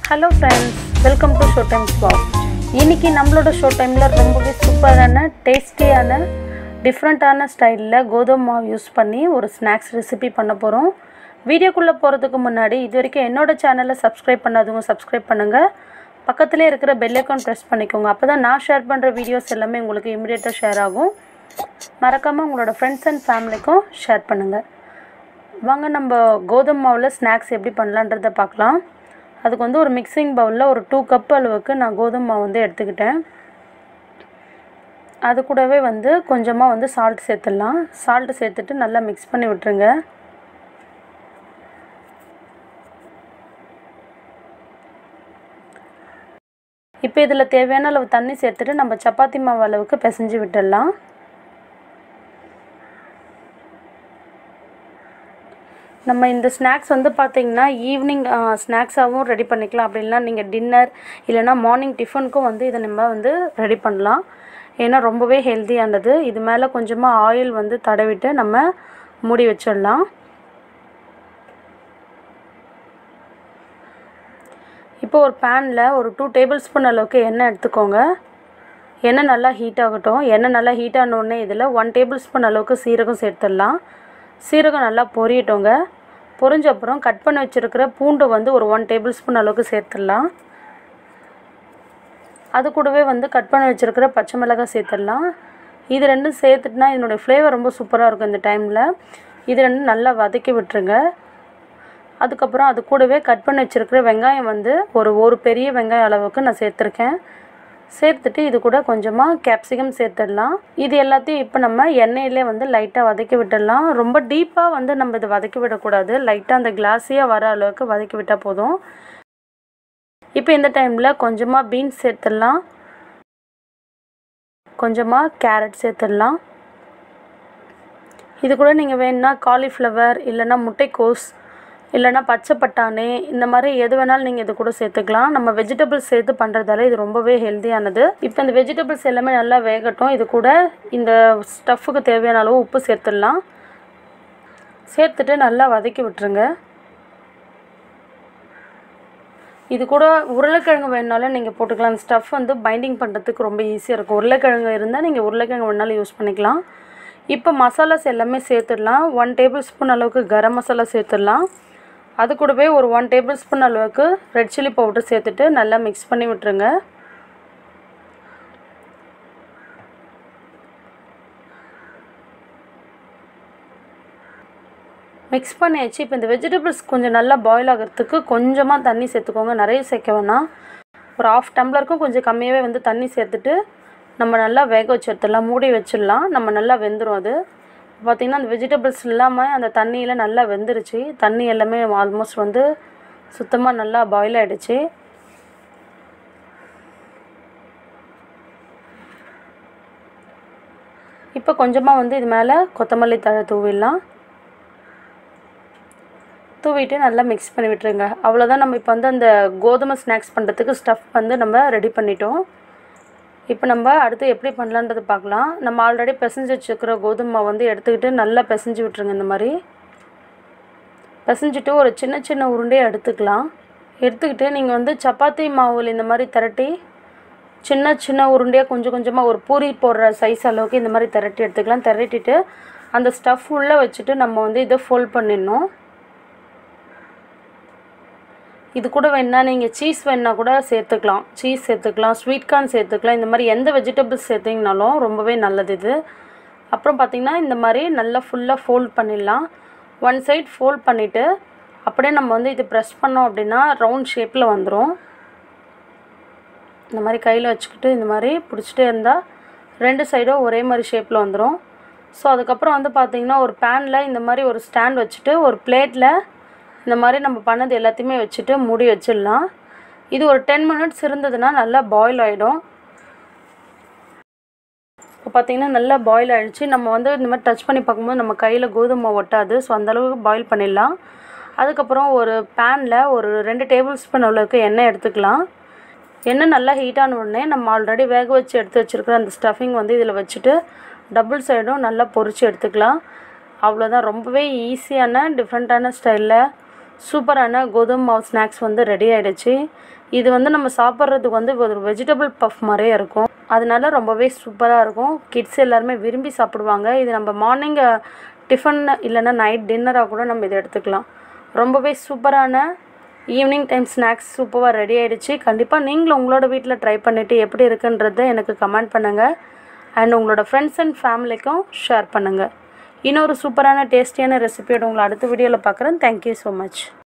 hello friends welcome to show times walk இன்னைக்கு நம்மளோட show டைமில் ரொம்பவே சூப்பரான டேஸ்டியான டிஃப்ரெண்ட்டான ஸ்டைலில் கோதுமை மாவு யூஸ் பண்ணி ஒரு ஸ்நாக்ஸ் ரெசிபி பண்ண போகிறோம் வீடியோக்குள்ளே போகிறதுக்கு முன்னாடி இது வரைக்கும் என்னோட சேனலை சப்ஸ்கிரைப் பண்ணாதவங்க சப்ஸ்கிரைப் பண்ணுங்கள் பக்கத்துலேயே இருக்கிற பெல் ஐக்கான் ப்ரெஸ் பண்ணிக்கோங்க அப்போ தான் நான் ஷேர் பண்ணுற வீடியோஸ் எல்லாமே உங்களுக்கு இமிடியேட்டாக ஷேர் ஆகும் மறக்காமல் உங்களோட ஃப்ரெண்ட்ஸ் அண்ட் ஃபேமிலிக்கும் ஷேர் பண்ணுங்கள் வாங்க நம்ம கோதுமை மாவில் ஸ்நாக்ஸ் எப்படி பண்ணலான்றதை பார்க்கலாம் அதுக்கு வந்து ஒரு மிக்சிங் பவுலில் ஒரு டூ கப் அளவுக்கு நான் கோதுமை மாவு வந்து எடுத்துக்கிட்டேன் அது கூடவே வந்து கொஞ்சமாக வந்து சால்ட் சேர்த்துடலாம் சால்ட்டு சேர்த்துட்டு நல்லா மிக்ஸ் பண்ணி விட்டுருங்க இப்போ இதில் தேவையான அளவு தண்ணி சேர்த்துட்டு நம்ம சப்பாத்தி மாவு அளவுக்கு பிசைஞ்சு விட்டுடலாம் நம்ம இந்த ஸ்நாக்ஸ் வந்து பார்த்திங்கன்னா ஈவினிங் ஸ்நாக்ஸாகவும் ரெடி பண்ணிக்கலாம் அப்படின்னா நீங்கள் டின்னர் இல்லைனா மார்னிங் டிஃபனுக்கும் வந்து இதை நம்ம வந்து ரெடி பண்ணலாம் ஏன்னா ரொம்பவே ஹெல்த்தியானது இது மேலே கொஞ்சமாக ஆயில் வந்து தடவிட்டு நம்ம மூடி வச்சிடலாம் இப்போ ஒரு பேனில் ஒரு டூ டேபிள் ஸ்பூன் அளவுக்கு எண்ணெய் எடுத்துக்கோங்க எண்ணெய் நல்லா ஹீட் ஆகட்டும் எண்ணெய் நல்லா ஹீட் ஆனோடனே இதில் ஒன் டேபிள் ஸ்பூன் அளவுக்கு சீரகம் சேர்த்துடலாம் சீரகம் நல்லா பொரியட்டோங்க பொரிஞ்ச அப்புறம் கட் பண்ணி வச்சுருக்கிற பூண்டு வந்து ஒரு ஒன் டேபிள் ஸ்பூன் அளவுக்கு சேர்த்துடலாம் அது கூடவே வந்து கட் பண்ணி வச்சுருக்கிற பச்சை மிளகாய் சேர்த்துடலாம் இது ரெண்டும் சேர்த்துட்டுனா இதனுடைய ஃப்ளேவர் ரொம்ப சூப்பராக இருக்கும் இந்த டைமில் இது ரெண்டும் நல்லா வதக்கி விட்டுருங்க அதுக்கப்புறம் அது கூடவே கட் பண்ணி வச்சுருக்கிற வெங்காயம் வந்து ஒரு ஒரு பெரிய வெங்காயம் அளவுக்கு நான் சேர்த்துருக்கேன் சேர்த்துட்டு இது கூட கொஞ்சமாக கேப்சிகம் சேர்த்துடலாம் இது எல்லாத்தையும் இப்போ நம்ம எண்ணெயிலே வந்து லைட்டாக வதக்கி விட்டுடலாம் ரொம்ப டீப்பாக வந்து நம்ம இதை வதக்கி விடக்கூடாது லைட்டாக அந்த கிளாஸியாக வர அளவுக்கு வதக்கி விட்டால் போதும் இப்போ இந்த டைமில் கொஞ்சமாக பீன்ஸ் சேர்த்துடலாம் கொஞ்சமாக கேரட் சேர்த்துடலாம் இது கூட நீங்கள் வேணுன்னா காலிஃப்ளவர் இல்லைன்னா முட்டைக்கோஸ் இல்லைனா பச்சை பட்டாணி இந்த மாதிரி எது வேணாலும் நீங்கள் இது கூட சேர்த்துக்கலாம் நம்ம வெஜிடபிள்ஸ் சேர்த்து பண்ணுறதால இது ரொம்பவே ஹெல்த்தியானது இப்போ இந்த வெஜிடபிள்ஸ் எல்லாமே நல்லா வேகட்டும் இது கூட இந்த ஸ்டஃப்புக்கு தேவையான அளவு உப்பு சேர்த்துடலாம் சேர்த்துட்டு நல்லா வதக்கி விட்டுருங்க இது கூட உருளைக்கிழங்கு வேணுனாலும் நீங்கள் போட்டுக்கலாம் அந்த ஸ்டஃப் வந்து பைண்டிங் பண்ணுறதுக்கு ரொம்ப ஈஸியாக இருக்கும் உருளைக்கிழங்கு இருந்தால் நீங்கள் உருளைக்கிழங்கு வேணாலும் யூஸ் பண்ணிக்கலாம் இப்போ மசாலாஸ் எல்லாமே சேர்த்துடலாம் ஒன் டேபிள் ஸ்பூன் அளவுக்கு கரம் மசாலா சேர்த்துடலாம் அது கூடவே ஒரு ஒன் டேபிள் ஸ்பூன் அளவுக்கு ரெட் சில்லி பவுடர் சேர்த்துட்டு நல்லா மிக்ஸ் பண்ணி விட்டுருங்க மிக்ஸ் பண்ணியாச்சு இப்போ இந்த வெஜிடபிள்ஸ் கொஞ்சம் நல்லா பாயில் ஆகிறதுக்கு கொஞ்சமாக தண்ணி சேர்த்துக்கோங்க நிறைய சேர்க்க வேணாம் ஒரு ஆஃப் டம்ளருக்கும் கொஞ்சம் கம்மியாகவே வந்து தண்ணி சேர்த்துட்டு நம்ம நல்லா வேக வச்சு எடுத்துடலாம் மூடி வச்சிடலாம் நம்ம நல்லா வெந்துடும் அது பார்த்திங்கன்னா அந்த வெஜிடபிள்ஸ் இல்லாமல் அந்த தண்ணியில் நல்லா வெந்துருச்சு தண்ணி எல்லாமே ஆல்மோஸ்ட் வந்து சுத்தமாக நல்லா பாயில் ஆகிடுச்சு இப்போ கொஞ்சமாக வந்து இது மேலே கொத்தமல்லி தழை தூவிடலாம் தூவிட்டு நல்லா மிக்ஸ் பண்ணி விட்டுருங்க அவ்வளோதான் நம்ம இப்போ வந்து அந்த கோதுமை ஸ்நாக்ஸ் பண்ணுறதுக்கு ஸ்டஃப் வந்து நம்ம ரெடி பண்ணிட்டோம் இப்போ நம்ம அடுத்து எப்படி பண்ணலான்றது பார்க்கலாம் நம்ம ஆல்ரெடி பிசைஞ்சு வச்சுருக்கிற கோதுமை வந்து எடுத்துக்கிட்டு நல்லா பிசைஞ்சு விட்ருங்க இந்த மாதிரி பிசைஞ்சிட்டு ஒரு சின்ன சின்ன உருண்டையை எடுத்துக்கலாம் எடுத்துக்கிட்டு நீங்கள் வந்து சப்பாத்தி மாவில் இந்த மாதிரி திரட்டி சின்ன சின்ன உருண்டையாக கொஞ்சம் கொஞ்சமாக ஒரு பூரி போடுற சைஸ் அளவுக்கு இந்த மாதிரி திரட்டி எடுத்துக்கலாம் திரட்டிட்டு அந்த ஸ்டஃப் உள்ளே வச்சுட்டு நம்ம வந்து இதை ஃபோல்ட் பண்ணிடணும் இது கூட வேணால் நீங்கள் சீஸ் வேணா கூட சேர்த்துக்கலாம் சீஸ் சேர்த்துக்கலாம் ஸ்வீட் கார்ன் சேர்த்துக்கலாம் இந்த மாதிரி எந்த வெஜிடபிள்ஸ் சேர்த்திங்கனாலும் ரொம்பவே நல்லது இது அப்புறம் பார்த்திங்கன்னா இந்த மாதிரி நல்லா ஃபுல்லாக ஃபோல்ட் பண்ணிடலாம் ஒன் சைட் ஃபோல்ட் பண்ணிவிட்டு அப்படியே நம்ம வந்து இது ப்ரெஸ் பண்ணோம் அப்படின்னா ரவுண்ட் ஷேப்பில் வந்துடும் இந்த மாதிரி கையில் வச்சுக்கிட்டு இந்த மாதிரி பிடிச்சிட்டே இருந்தால் ரெண்டு சைடும் ஒரே மாதிரி ஷேப்பில் வந்துடும் ஸோ அதுக்கப்புறம் வந்து பார்த்திங்கன்னா ஒரு பேனில் இந்த மாதிரி ஒரு ஸ்டாண்ட் வச்சுட்டு ஒரு பிளேட்டில் இந்த மாதிரி நம்ம பண்ணது எல்லாத்தையுமே வச்சுட்டு மூடி வச்சிடலாம் இது ஒரு டென் மினிட்ஸ் இருந்ததுன்னா நல்லா பாயில் ஆகிடும் இப்போ பார்த்திங்கன்னா நல்லா பாயில் ஆகிடுச்சு நம்ம வந்து இந்த மாதிரி டச் பண்ணி பார்க்கும்போது நம்ம கையில் கோதுமை ஒட்டாது ஸோ அந்தளவுக்கு பாயில் பண்ணிடலாம் அதுக்கப்புறம் ஒரு பேனில் ஒரு ரெண்டு டேபிள் ஸ்பூன் அளவுக்கு எண்ணெய் எடுத்துக்கலாம் எண்ணெய் நல்லா ஹீட் ஆன உடனே நம்ம ஆல்ரெடி வேக வச்சு எடுத்து வச்சுருக்கிற அந்த ஸ்டஃபிங் வந்து இதில் வச்சுட்டு டபுள் சைடும் நல்லா பொரித்து எடுத்துக்கலாம் அவ்வளோதான் ரொம்பவே ஈஸியான டிஃப்ரெண்ட்டான ஸ்டைலில் சூப்பரான கோதுமை மாவு ஸ்நாக்ஸ் வந்து ரெடி ஆகிடுச்சு இது வந்து நம்ம சாப்பிட்றதுக்கு வந்து ஒரு வெஜிடபிள் பஃப் மாதிரியே இருக்கும் அதனால ரொம்பவே சூப்பராக இருக்கும் கிட்ஸ் எல்லாருமே விரும்பி சாப்பிடுவாங்க இது நம்ம மார்னிங் டிஃபன் இல்லைன்னா நைட் டின்னராக கூட நம்ம இதை எடுத்துக்கலாம் ரொம்பவே சூப்பரான ஈவினிங் டைம் ஸ்நாக்ஸ் சூப்பராக ரெடி ஆகிடுச்சு கண்டிப்பாக நீங்களும் உங்களோட வீட்டில் ட்ரை பண்ணிவிட்டு எப்படி இருக்குன்றதை எனக்கு கமெண்ட் பண்ணுங்கள் அண்ட் உங்களோட ஃப்ரெண்ட்ஸ் அண்ட் ஃபேமிலிக்கும் ஷேர் பண்ணுங்கள் இன்னொரு சூப்பரான டேஸ்டியான ரெசிபியோட உங்களை அடுத்த வீடியோவில் பார்க்குறேன் தேங்க்யூ ஸோ மச்